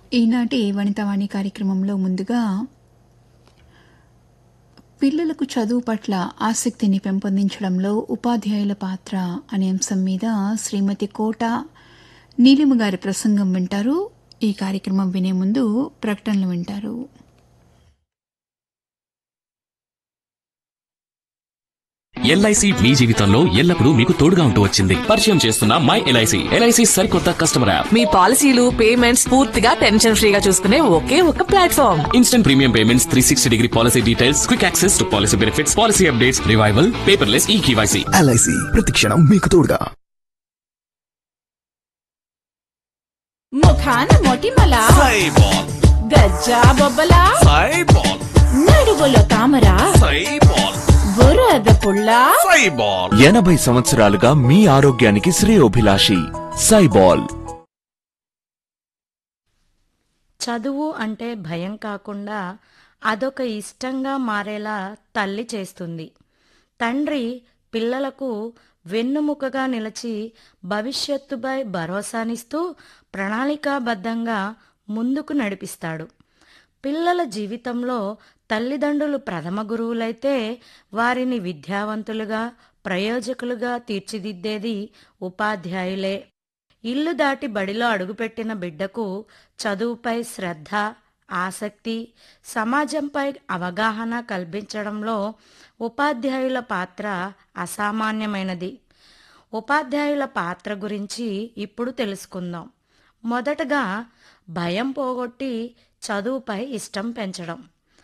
ఈనాటి వనితావాణి కార్యక్రమంలో ముందుగా పిల్లలకు చదువు పట్ల ఆసక్తిని పెంపొందించడంలో ఉపాధ్యాయుల పాత్ర అనే అంశం మీద శ్రీమతి కోట నీలిమ గారి ప్రసంగం వింటారు ఈ కార్యక్రమం వినే ముందు ప్రకటనలు వింటారు ఎల్ఐసి మీ జీవితంలో ఎల్లప్పుడూ మీకు తోడుగా ఉంటూ వచ్చింది పరిచయం చేస్తున్న మై ఎల్ఐసి ఎల్ఐసి సరికొత్త కస్టమర్ యాప్ మీ పాలసీలు పేమెంట్స్ పూర్తిగా టెన్షన్ ఫ్రీగా చూసుకునే ఒకే ఒక platform instant premium payments three sixty degree policy details quick access to policy benefits policy updates revival paperless E KYC LIC ప్రతిక్షణం మీకు తోడుగా ముఖాన మొటిమల సైబాల్ గజ్జా బొబ్బల సైబాల్ నడువులో తామర సైబాల్ బురద పుల్ల సైబాల్ ఎనభై సంవత్సరాలుగా మీ ఆరోగ్యానికి శ్రేయోభిలాషి సైబాల్ చదువు అంటే భయం కాకుండా అదొక ఇష్టంగా మారేలా తల్లి చేస్తుంది తండ్రి పిల్లలకు వెన్నుముకగా నిలిచి భవిష్యత్తుపై భరోసానిస్తూ ప్రణాళికాబద్ధంగా ముందుకు నడిపిస్తాడు పిల్లల జీవితంలో తల్లిదండ్రులు ప్రథమ గురువులైతే వారిని విద్యావంతులుగా ప్రయోజకులుగా తీర్చిదిద్దేది ఉపాధ్యాయులే ఇల్లు దాటి బడిలో అడుగుపెట్టిన బిడ్డకు చదువుపై శ్రద్ధ ఆసక్తి సమాజంపై అవగాహన కల్పించడంలో ఉపాధ్యాయుల పాత్ర అసామాన్యమైనది ఉపాధ్యాయుల పాత్ర గురించి ఇప్పుడు తెలుసుకుందాం మొదటగా భయం పోగొట్టి చదువుపై ఇష్టం పెంచడం